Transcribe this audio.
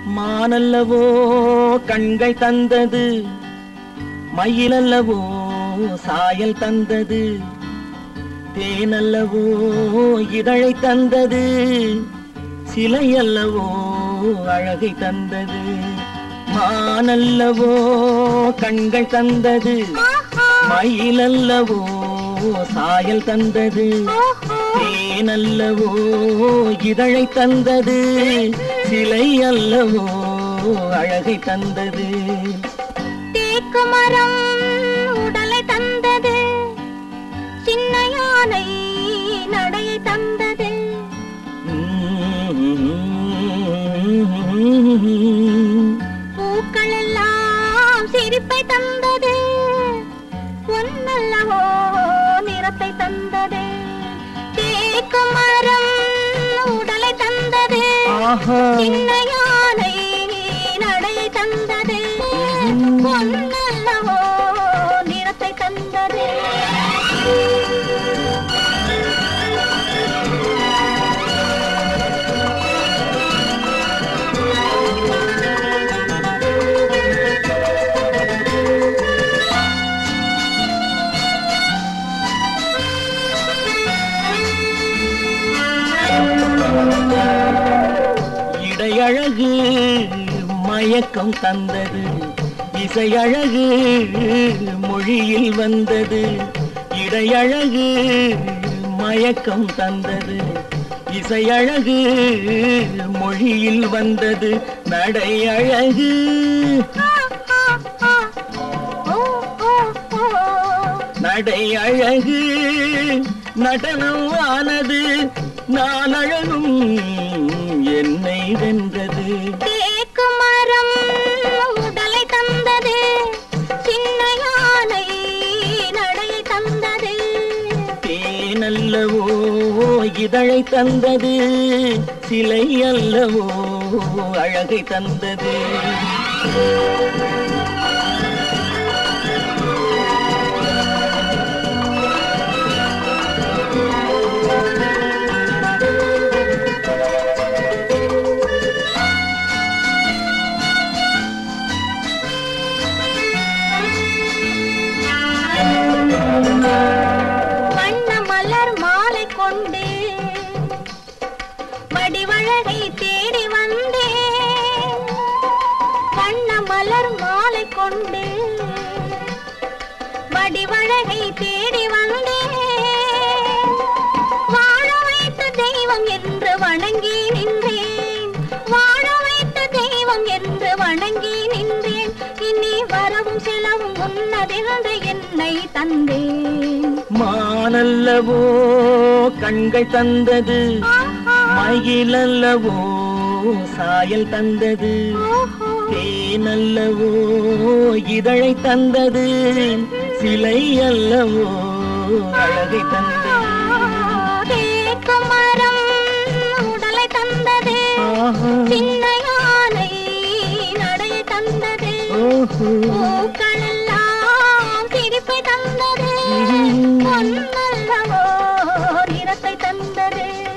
மானல்லவோ கண்கள் தந்தது மயிலல்லவோ சாயல் தந்தது தேனல்லவோ இதழை தந்தது சிலையல்லவோ அழகை தந்தது மானல்லவோ கண்கள் தந்தது மயிலல்லவோ சாயல் தந்தது தேனல்லவோ இதழை தந்தது சிலை அல்லவோ அழகை தந்தது தேக்கு மரம் உடலை தந்தது சின்ன யானை நடையை தந்தது பூக்கள் எல்லாம் சிரிப்பை தந்தது பொன்னல்லவோ நிறத்தை தந்தது தேக்கு மரம் உடலை தந்தது ஆஹா சின்ன யானை நடையை தந்தது பொன்னல்லவோ நிறத்தை தந்தது இடையழகு மயக்கம் தந்தது இசையழகு மொழியில் வந்தது இடையழகு மயக்கம் தந்தது இசையழகு மொழியில் வந்தது நடை அழகு ஓ ஓ ஓ நடை அழகு நடனம் ஆனது நான் அழகும் என்னை வென்றது தேக்கு மரம் உடலை தந்தது சின்ன யானை நடையை தந்தது தேனல்லவோ இதழை தந்தது சிலை அல்லவோ அழகை தந்தது வண்ண மலர் மாலை கொண்டு வடிவழகை தேடி வந்தேன் வண்ண மலர் மாலை கொண்டு வடிவழகை தேடி வந்தேன் வாழ வைத்த தெய்வம் என்று வணங்கி நின்றேன் வாழ வைத்த தெய்வம் என்று வணங்கி நின்றேன் இனி வரவும் செலவும் உன்னதென்று என்னை தந்தேன் மானல்லவோ கண்கள் தந்தது ஆஹா, மயிலல்லவோ சாயல் தந்தது ஓஹோ, தேனல்லவோ இதழை தந்தது சிலை அல்லவோ அழகை தந்தது தேக்கு மரம் உடலை தந்தது ஆஹா, சின்ன யானை நடையை தந்தது ஓஹோ, பூக்களெல்லாம் சிரிப்பை தந்தது பொன்னல்லவோ நிறத்தை தந்தது